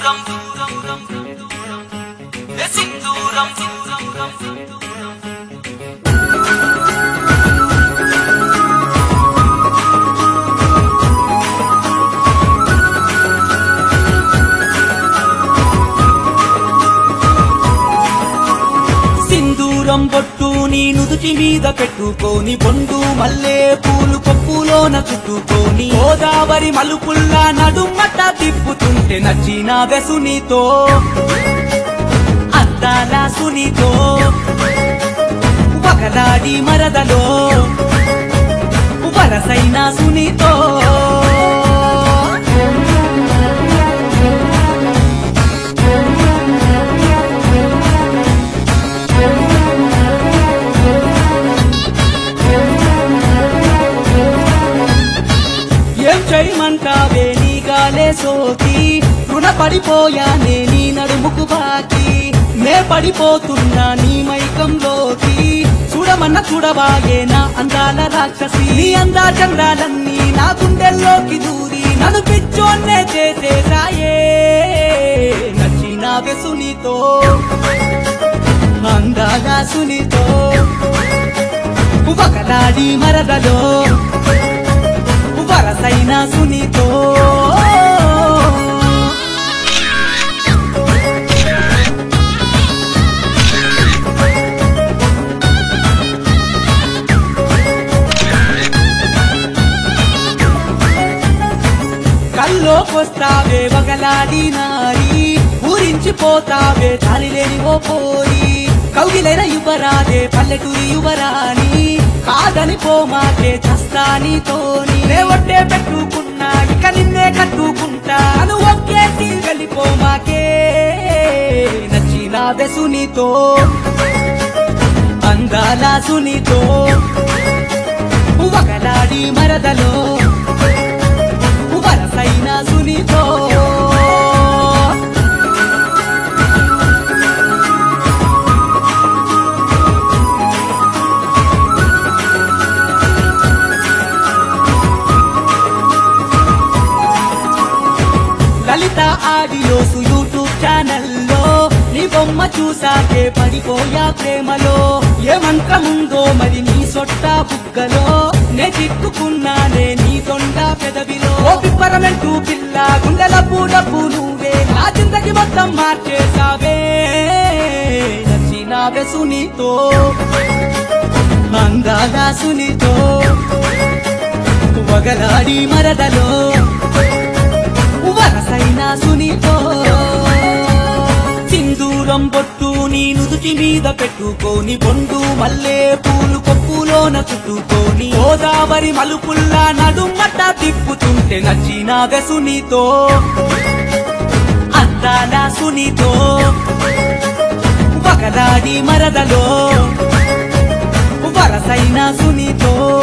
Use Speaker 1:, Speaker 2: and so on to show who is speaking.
Speaker 1: సింధూరం ఏ సింధూరం
Speaker 2: సింధూరం బొట్టు నీ నుదుటి మీద పెట్టుకొని బొండు మల్లె పూలు కొప్పులోన చుట్టుకొని గోదావరి మలుపుల్లా నడుమట తిప్పుతుంటే నచ్చిన వెసునితో అద్దాల సునితో ఒకలాడి మరదలో వరసైన సునితో ఏం చేయమంటావే నీ గాలే సోకి రుణపడిపోయానే నీ నడుముకు బాకి నే పడిపోతున్నా నీ మైకంలోకి చూడమన్న చూడబాయే నా అందాల రాక్షసి నీ అందా చంద్రాలన్నీ నా గుండెల్లోకి దూరి నన్ను పిచ్చోన్నే చేసేసాయే నచ్చిన వెసునితో అందాల సునితో ఒకలాడి మరదలో వరసైన సునీతో కల్లోకొస్తావే వగలాడి నారి ఊరించిపోతావే లేని ఓ పోరి కౌగిలైన యువరాదే పల్లెటూరి యువరాని కాదని పోమాకే చస్తా నీతోని రేవట్టే పెట్టుకున్నా ఇక నిన్నే కట్టుకుంటా అను ఒక్కేసి వెళ్ళిపోమాకే నచ్చిన వెసునితో అందాల సునితో ఒకలాడి మరదలో వరసైన సునితో లలిత ఆడియోస్ యూట్యూబ్ ఛానల్లో నీ బొమ్మ చూసాకే పడిపోయా ప్రేమలో ఏ మంత్రముందో మరి నీ సొట్ట బుగ్గలో నే చిక్కుకున్నానే నీ తొండ పెదవిలో ఓ పిప్పరమెంటూ పిల్ల గుండెల పూడపు నువ్వే నా చింతకి మొత్తం మార్చేసావే నచ్చిన వెసునితో అందాల సునితో వగలాడి మరదలో వరసైన సునీతో సింధూరం బొట్టు నీ నుదుటి మీద పెట్టుకొని బొండు మల్లె పూలు కొప్పులోన చుట్టుకొని గోదావరి మలుపుల్లా నడుమట తిప్పుతుంటే నచ్చిన వెసునితో అందాల సునీతో ఒకలాడి మరదలో వరసైన సునీతో